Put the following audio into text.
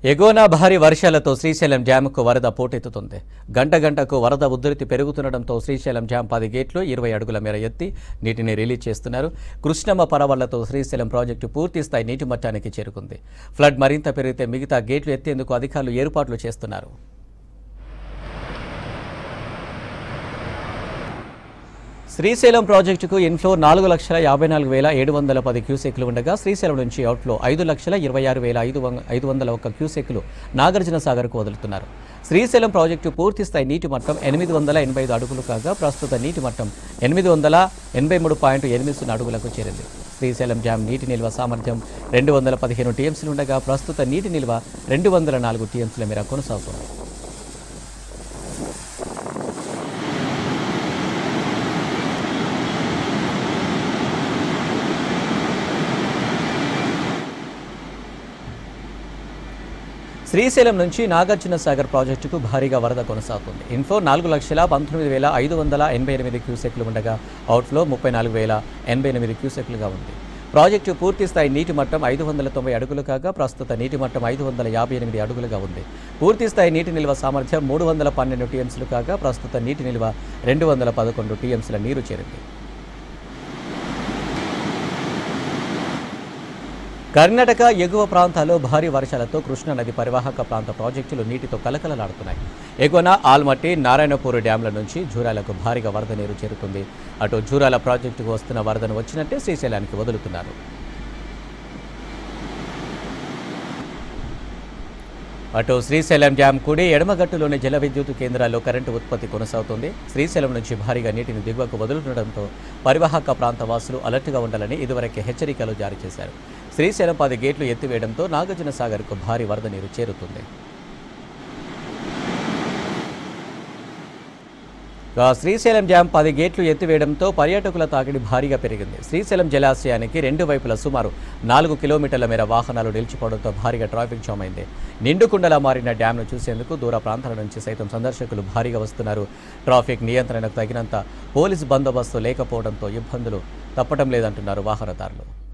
ఎగోనా భారీ వర్షాలతో శ్రీశైలం డ్యాంకు వరద పోటెత్తుతుంది గంట గంటకు వరద ఉధృతి పెరుగుతుండటంతో శ్రీశైలం డ్యాం పది గేట్లు ఇరవై అడుగుల మేర ఎత్తి నీటిని రిలీజ్ చేస్తున్నారు కృష్ణమ్మ పరవళ్లతో శ్రీశైలం ప్రాజెక్టు పూర్తి స్థాయి నీటి మట్టానికి చేరుకుంది ఫ్లడ్ మరింత పెరిగితే మిగతా గేట్లు ఎత్తేందుకు అధికారులు ఏర్పాట్లు చేస్తున్నారు శ్రీశైలం ప్రాజెక్టుకు ఇన్ఫ్లో నాలుగు లక్షల యాభై నాలుగు వేల ఏడు వందల పది క్యూసెక్లు ఉండగా శ్రీశైలం నుంచి అవుట్ఫ్లో ఐదు లక్షల ఇరవై ఆరు వేల ఐదు వం- ఐదు వందల ఒక్క క్యూసెక్లు నాగార్జున సాగర్కు వదులుతున్నారు శ్రీశైలం ప్రాజెక్టు పూర్తి స్థాయి నీటి మట్టం ఎనిమిది వందల ఎనభై ఐదు అడుగులు కాగా ప్రస్తుత నీటి మట్టం ఎనిమిది వందల ఎనభై మూడు పాయింట్ ఎనిమిది సున్నా అడుగులకు చేరింది శ్రీశైలం డ్యాం నీటి నిల్వ సామర్థ్యం రెండు వందల పదిహేను టీఎంసీలు ఉండగా ప్రస్తుత నీటి నిల్వ రెండు వందల నాలుగు టీఎంసీల మేర కొనసాగుతుంది శ్రీశైలం నుంచి నాగార్జున సాగర్ ప్రాజెక్టుకు భారీగా వరద కొనసాగుతుంది ఇన్ఫ్లో నాలుగు లక్షల పంతొమ్మిది వేల ఐదు వందల ఎనభై ఎనిమిది క్యూసెక్లు ఉండగా అవుట్ఫ్లో ముప్పై నాలుగు వేల ఎనభై ఎనిమిది క్యూసెక్లుగా ఉంది ప్రాజెక్టు పూర్తి స్థాయి నీటి మట్టం ఐదు వందల తొంభై అడుగులు కాగా ప్రస్తుత నీటి మట్టం ఐదు వందల యాభై ఎనిమిది అడుగులుగా ఉంది పూర్తి స్థాయి నీటి నిల్వ సామర్థ్యం మూడు వందల పన్నెండు టీఎంసీలు కాగా ప్రస్తుత నీటి నిల్వ రెండు వందల పదకొండు టీఎంసీల నీరు చేరింది కర్ణాటక ఎగువ ప్రాంతాల్లో భారీ వర్షాలతో కృష్ణా నది పరివాహక ప్రాంత ప్రాజెక్టులు నీటితో కలకలలాడుతున్నాయి ఎగువన ఆల్మట్టి నారాయణపూర్ డ్యాంల నుంచి జూరాలకు భారీగా వరద నీరు చేరుతుంది అటు జూరాల ప్రాజెక్టుకు వస్తున్న వరదను వచ్చినట్టే శ్రీశైలానికి వదులుతున్నారు అటు శ్రీశైలం డ్యాం కుడి ఎడమగట్టులోని జల విద్యుత్ కేంద్రాల్లో కరెంటు ఉత్పత్తి కొనసాగుతుంది శ్రీశైలం నుంచి భారీగా నీటిని దిగువకు వదులుతుండటంతో పరివాహక ప్రాంత వాసులు అలర్ట్గా ఉండాలని ఇదివరకే హెచ్చరికలు జారీ చేశారు శ్రీశైలం పది గేట్లు ఎత్తివేయడంతో నాగార్జున సాగర్కు భారీ వరద నీరు చేరుతుంది ఇక శ్రీశైలం డ్యాం పది గేట్లు ఎత్తివేయడంతో పర్యాటకుల తాకిడి భారీగా పెరిగింది శ్రీశైలం జలాశయానికి రెండు వైపుల సుమారు నాలుగు కిలోమీటర్ల మేర వాహనాలు నిలిచిపోవడంతో భారీగా ట్రాఫిక్ జామ్ అయింది నిండుకుండలా మారిన డ్యాంను చూసేందుకు దూర ప్రాంతాల నుంచి సైతం సందర్శకులు భారీగా వస్తున్నారు ట్రాఫిక్ నియంత్రణకు తగినంత పోలీసు బందోబస్తు లేకపోవడంతో ఇబ్బందులు తప్పటం లేదంటున్నారు వాహనదారులు